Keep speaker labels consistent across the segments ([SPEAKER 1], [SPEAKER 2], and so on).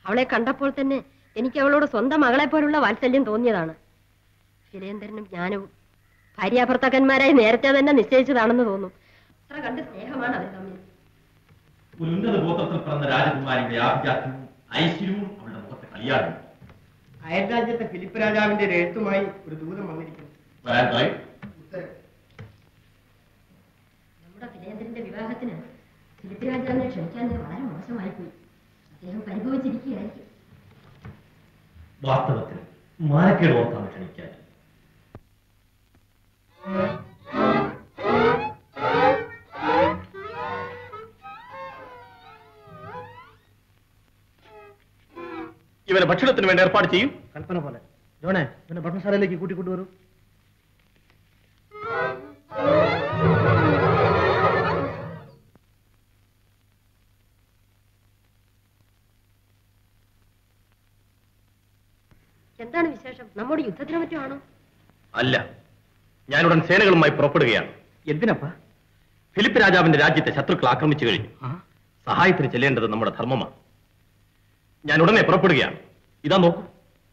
[SPEAKER 1] അവളെ കണ്ടപ്പോൾ തന്നെ എനിക്ക് അവളോട് സ്വന്തം മകളെ പോലുള്ള വാത്സല്യം തോന്നിയതാണ് ശിലേന്ദ്രനും ജ്ഞാനവും ഭാര്യാഭർത്തക്കന്മാരായി നേരത്തെ തന്നെ നിശ്ചയിച്ചതാണെന്ന് തോന്നും അത്ര കണ്ട് സ്നേഹമാണ് അവർ തമ്മിൽ
[SPEAKER 2] ഒരു ഉന്നത ഗോത്രത്തിൽ പിറന്ന രാജകുമാരിയുടെ ആഭിജാത്യവും ഐശ്വര്യവും അവളുടെ മുഖത്ത് കളിയാടുന്നു
[SPEAKER 3] അയൽരാജ്യത്തെ ഫിലിപ്പ് രാജാവിന്റെ ഒരു എഴുത്തുമായി ഒരു ദൂതം വന്നിരിക്കുന്നു
[SPEAKER 2] വരാൻ പറയൂ.
[SPEAKER 1] നമ്മുടെ ഫിലേന്ദ്രന്റെ വിവാഹത്തിന് ഫിലിപ്പ് രാജാവിനെ ക്ഷണിക്കാൻ ഞാൻ വളരെ മോശമായി പോയി അദ്ദേഹം പരിഭവിച്ചിരിക്കുകയായിരിക്കും
[SPEAKER 2] വാസ്തവത്തിൽ മാനക്കേട് ഓർത്താണ് ക്ഷണിക്കാൻ ഇവന് ഭക്ഷണത്തിന് വേണ്ടി ഏർപ്പാട് ചെയ്യും
[SPEAKER 4] കൽപ്പന പോലെ ജോണേ പിന്നെ ഭക്ഷണശാലയിലേക്ക് കൂട്ടിക്കൊണ്ടുവരൂ
[SPEAKER 1] എന്താണ് വിശേഷം നമ്മുടെ യുദ്ധത്തിനെ പറ്റുവാണോ
[SPEAKER 2] അല്ല ഞാനുടൻ സേനകളുമായി പുറപ്പെടുകയാണ്
[SPEAKER 4] എന്തിനപ്പാ
[SPEAKER 2] ഫിലിപ്പ് രാജാവിന്റെ രാജ്യത്തെ ശത്രുക്കൾ ആക്രമിച്ചു കഴിഞ്ഞു സഹായത്തിന് ചെല്ലേണ്ടത് നമ്മുടെ ധർമ്മമാണ് ഞാൻ ഉടനെ പുറപ്പെടുകയാണ് ഇതാ നോക്കൂ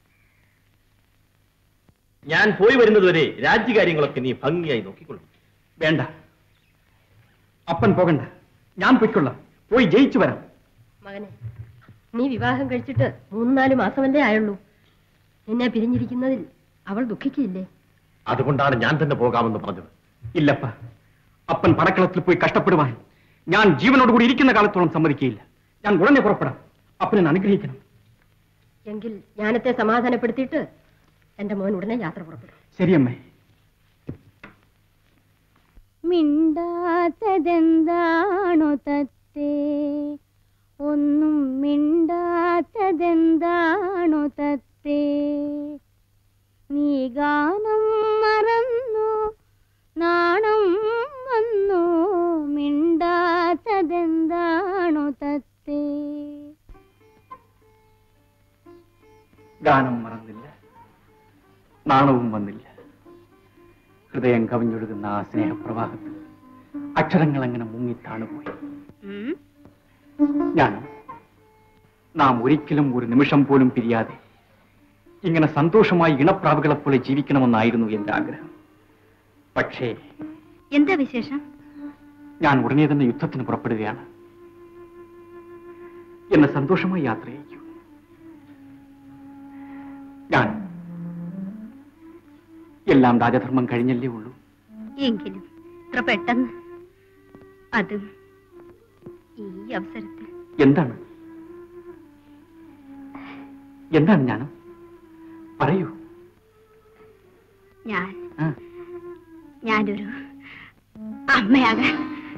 [SPEAKER 2] ഞാൻ പോയി വരുന്നതുവരെ രാജ്യകാര്യങ്ങളൊക്കെ നീ ഭംഗിയായി നോക്കിക്കൊള്ളു
[SPEAKER 4] വേണ്ട അപ്പൻ പോകണ്ട ഞാൻ പൊയ്ക്കൊള്ളാം പോയി ജയിച്ചു വരാം
[SPEAKER 1] മകനെ നീ വിവാഹം കഴിച്ചിട്ട് മൂന്ന് നാല് മാസമല്ലേ ആയുള്ളൂ നിന്നെ പിരിഞ്ഞിരിക്കുന്നതിൽ അവൾ ദുഃഖിക്കില്ലേ
[SPEAKER 2] അതുകൊണ്ടാണ് ഞാൻ തന്നെ പോകാമെന്ന് പറഞ്ഞത്
[SPEAKER 4] ഇല്ലപ്പ അപ്പൻ പടക്കളത്തിൽ പോയി കഷ്ടപ്പെടുവാൻ ഞാൻ ജീവനോടുകൂടി ഇരിക്കുന്ന കാലത്തോളം സമ്മതിക്കുകയില്ല ഞാൻ ഉടനെ പുറപ്പെടാം അപ്പനെ അനുഗ്രഹിക്കണം
[SPEAKER 1] എങ്കിൽ ജ്ഞാനത്തെ സമാധാനപ്പെടുത്തിയിട്ട് എന്റെ മോൻ ഉടനെ യാത്ര പുറപ്പെടും
[SPEAKER 4] ശരിയമ്മേ
[SPEAKER 5] മിണ്ടാത്തതെന്താണോ തത്തേ ഒന്നും മിണ്ടാത്തതെന്താണോ തത്തേ നീ ഗാനം മറന്നു നാണം വന്നു മിണ്ടാത്തതെന്താണോ തത്തേ
[SPEAKER 4] ഗാനം മറന്നില്ല നാണവും വന്നില്ല ഹൃദയം കവിഞ്ഞൊഴുകുന്ന ആ സ്നേഹപ്രവാഹത്തിൽ അക്ഷരങ്ങൾ അങ്ങനെ മുങ്ങിത്താണുപോയി ഞാൻ നാം ഒരിക്കലും ഒരു നിമിഷം പോലും പിരിയാതെ ഇങ്ങനെ സന്തോഷമായി ഇണപ്രാവുകളെ പോലെ ജീവിക്കണമെന്നായിരുന്നു എന്റെ ആഗ്രഹം പക്ഷേ
[SPEAKER 5] എന്താ വിശേഷം
[SPEAKER 4] ഞാൻ ഉടനെ തന്നെ യുദ്ധത്തിന് പുറപ്പെടുകയാണ് എന്നെ സന്തോഷമായി യാത്ര ചെയ്യൂ ഞാൻ എല്ലാം രാജധർമ്മം കഴിഞ്ഞല്ലേ ഉള്ളൂ
[SPEAKER 5] എങ്കിലും ഇത്ര പെട്ടെന്ന് അതും ഈ അവസരത്തിൽ
[SPEAKER 4] എന്താണ് എന്താണ് ഞാനും പറയൂ
[SPEAKER 5] ഞാൻ
[SPEAKER 4] ആ.
[SPEAKER 5] ഞാനൊരു അമ്മയാകാൻ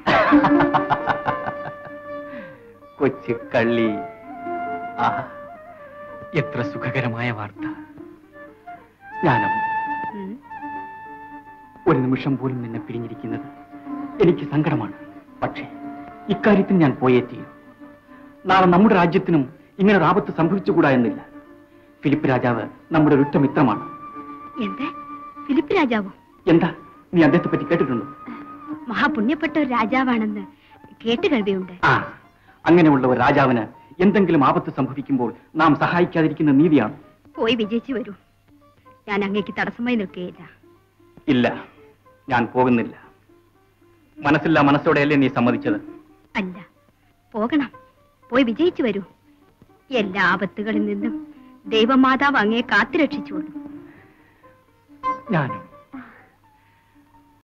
[SPEAKER 4] കൊച്ചു കള്ളി ആ എത്ര സുഖകരമായ വാർത്ത ഞാനും
[SPEAKER 5] ഉം.
[SPEAKER 4] ഒരു നിമിഷം പോലും നിന്നെ പിരിഞ്ഞിരിക്കുന്നത് എനിക്ക് സങ്കടമാണ് പക്ഷേ ഇക്കാര്യത്തിൽ ഞാൻ പോയേ തീരൂ നാളെ നമ്മുടെ രാജ്യത്തിനും ഇങ്ങനെ ഒരു ആപത്ത് സംഭവിച്ചുകൂടാ എന്നില്ല ഫിലിപ്പ് രാജാവ് നമ്മുടെ ഒരു ഉറ്റമിത്രമാണ്
[SPEAKER 5] എന്ത് ഫിലിപ്പ് രാജാവോ
[SPEAKER 4] എന്താ നീ അദ്ദേഹത്തെ പറ്റി കേട്ടിട്ടുണ്ടോ
[SPEAKER 5] മഹാപുണ്യപ്പെട്ട ഒരു രാജാവാണെന്ന് കേട്ട് കേൾവിയുണ്ട്
[SPEAKER 4] ആ അങ്ങനെയുള്ള ഒരു രാജാവിന് എന്തെങ്കിലും ആപത്ത് സംഭവിക്കുമ്പോൾ നാം സഹായിക്കാതിരിക്കുന്ന നീതിയാണ്
[SPEAKER 5] പോയി വിജയിച്ചു വരൂ ഞാൻ അങ്ങേക്ക് തടസ്സമായി നിൽക്കുകയില്ല
[SPEAKER 4] ഇല്ല ഞാൻ പോകുന്നില്ല മനസ്സില്ല മനസ്സോടെയല്ലേ നീ സമ്മതിച്ചത്
[SPEAKER 5] അല്ല പോകണം പോയി വിജയിച്ചു വരൂ എല്ലാ ആപത്തുകളിൽ നിന്നും ദൈവമാതാവ് അങ്ങേ കാത്തുരക്ഷിച്ചുകൊള്ളു
[SPEAKER 4] ഞാനും